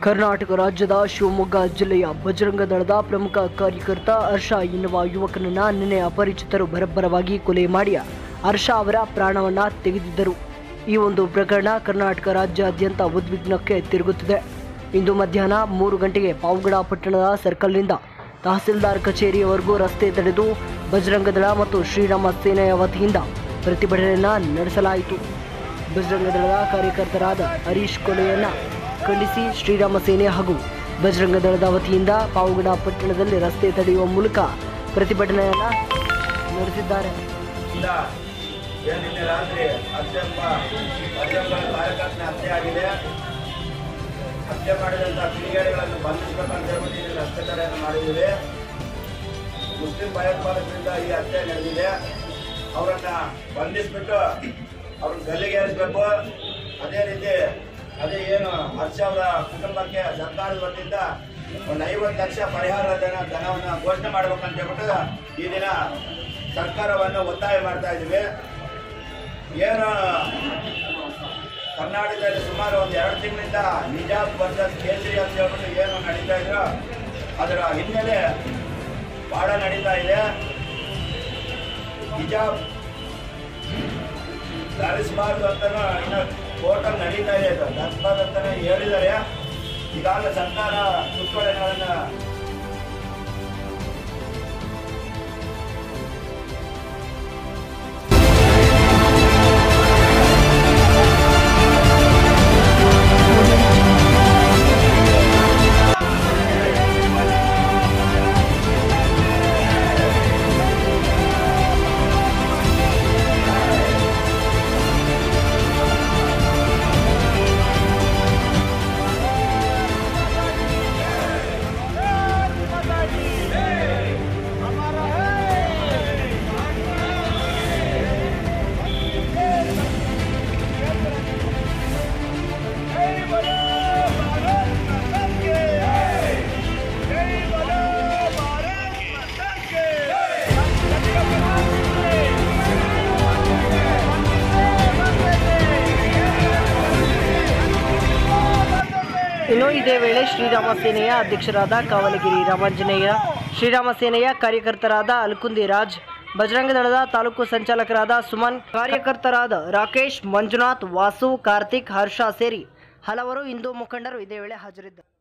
ಕರ್ನಾಟಕ ರಾಜ್ಯದ ಶಿವಮೊಗ್ಗ ಜಿಲ್ಲೆಯ ಬಜರಂಗ ದಳದ ಪ್ರಮುಖ ಕಾರ್ಯಕರ್ತ ಹರ್ಷ ಎನ್ನುವ ಯುವಕನನ್ನ ನಿನ್ನೆ ಅಪರಿಚಿತರು ಬರಬ್ಬರವಾಗಿ ಕೊಲೆ ಮಾಡಿ ಹರ್ಷ ಅವರ ಪ್ರಾಣವನ್ನ ತೆಗೆದಿದ್ದರು ಈ ಒಂದು ಪ್ರಕರಣ ಕರ್ನಾಟಕ ರಾಜ್ಯಾದ್ಯಂತ ಉದ್ವಿಗ್ನಕ್ಕೆ ತಿರುಗುತ್ತಿದೆ ಇಂದು ಮಧ್ಯಾಹ್ನ ಮೂರು ಗಂಟೆಗೆ ಪಾವಗಡ ಪಟ್ಟಣದ ಸರ್ಕಲ್ನಿಂದ ತಹಸೀಲ್ದಾರ್ ಕಚೇರಿಯವರೆಗೂ ರಸ್ತೆ ತಡೆದು ಬಜರಂಗ ದಳ ಮತ್ತು ಶ್ರೀರಾಮ ಸೇನೆಯ ವತಿಯಿಂದ ಪ್ರತಿಭಟನೆಯನ್ನ ನಡೆಸಲಾಯಿತು ಬಜರಂಗ ದಳದ ಕಾರ್ಯಕರ್ತರಾದ ಹರೀಶ್ ಕೊಲೆಯನ್ನ ಖಂಡಿಸಿ ಶ್ರೀರಾಮ ಸೇನೆ ಹಾಗೂ ಬಜರಂಗ ದಳದ ವತಿಯಿಂದ ಪಾವಗಡ ಪಟ್ಟಣದಲ್ಲಿ ರಸ್ತೆ ತಡೆಯುವ ಮೂಲಕ ಪ್ರತಿಭಟನೆಯನ್ನ ನಡೆಸಿದ್ದಾರೆ ಇಲ್ಲ ಏನು ನಿನ್ನೆ ರಾತ್ರಿ ಅತ್ಯಂತ ಅತ್ಯಂತ ಕಾರ್ಯಕರ್ತನ ಹತ್ಯೆ ಆಗಿದೆ ಹತ್ಯೆ ಮಾಡಿದಂಥ ಕಿಡಿಗೇಡಿಗಳನ್ನು ಬಂಧಿಸಬೇಕಂತ ಹೇಳ್ಬಿಟ್ಟು ಇಲ್ಲಿ ರಸ್ತೆ ತಡೆಯನ್ನು ಮಾಡಿದ್ದೀವಿ ಮುಸ್ಲಿಂ ಭಯೋತ್ಪಾದಕರಿಂದ ಈ ಹತ್ಯೆ ನಡೆದಿದೆ ಅವರನ್ನ ಬಂಧಿಸ್ಬಿಟ್ಟು ಅವ್ರನ್ನ ಗಲ್ಲಿಗೇರಿಸಬೇಕು ಅದೇ ರೀತಿ ಅದೇ ಏನು ಹರ್ಷ ಅವರ ಕುಟುಂಬಕ್ಕೆ ಸರ್ಕಾರದ ವತಿಯಿಂದ ಒಂದು ಐವತ್ತು ಲಕ್ಷ ಪರಿಹಾರ ಧನ ಧನವನ್ನು ಘೋಷಣೆ ಮಾಡ್ಬೇಕಂತ ಹೇಳ್ಬಿಟ್ಟು ಈ ದಿನ ಸರ್ಕಾರವನ್ನು ಒತ್ತಾಯ ಮಾಡ್ತಾ ಇದ್ದೀವಿ ಏನು ಕರ್ನಾಟಕದಲ್ಲಿ ಸುಮಾರು ಒಂದು ಎರಡು ತಿಂಗಳಿಂದ ನಿಜಾಬ್ ವರ್ಸಸ್ ಕೇಸರಿ ಅಂತ ಹೇಳ್ಬಿಟ್ಟು ಏನು ನಡೀತಾ ಇದ್ರು ಅದರ ಹಿನ್ನೆಲೆ ಬಹಳ ನಡೀತಾ ಇದೆ ಹಿಜಾಬ್ ಧರಿಸಬಾರ್ದು ಅಂತಾನು ಇನ್ನು ಕೋರ್ಟಲ್ಲಿ ನಡೀತಾ ಇದೆ ಅದು ಧರಿಸಬಾರ್ದು ಅಂತಾನೆ ಹೇಳಿದ್ದಾರೆ ಈಗಾಗಲೇ ಸರ್ಕಾರ ಸುತ್ತೋಲೆಗಳನ್ನ ಇನ್ನು ಇದೇ ವೇಳೆ ಶ್ರೀರಾಮ ಸೇನೆಯ ಅಧ್ಯಕ್ಷರಾದ ಕಾವಲಗಿರಿ ರಾಮಾಂಜನೇಯ ಶ್ರೀರಾಮ ಸೇನೆಯ ಕಾರ್ಯಕರ್ತರಾದ ಅಲ್ಕುಂದಿ ರಾಜ್ ಬಜರಂಗ ದಳದ ತಾಲೂಕು ಸಂಚಾಲಕರಾದ ಸುಮನ್ ಕಾರ್ಯಕರ್ತರಾದ ರಾಕೇಶ್ ಮಂಜುನಾಥ್ ವಾಸು ಕಾರ್ತಿಕ್ ಹರ್ಷ ಸೇರಿ ಹಲವರು ಹಿಂದೂ ಮುಖಂಡರು ಇದೇ ವೇಳೆ ಹಾಜರಿದ್ದರು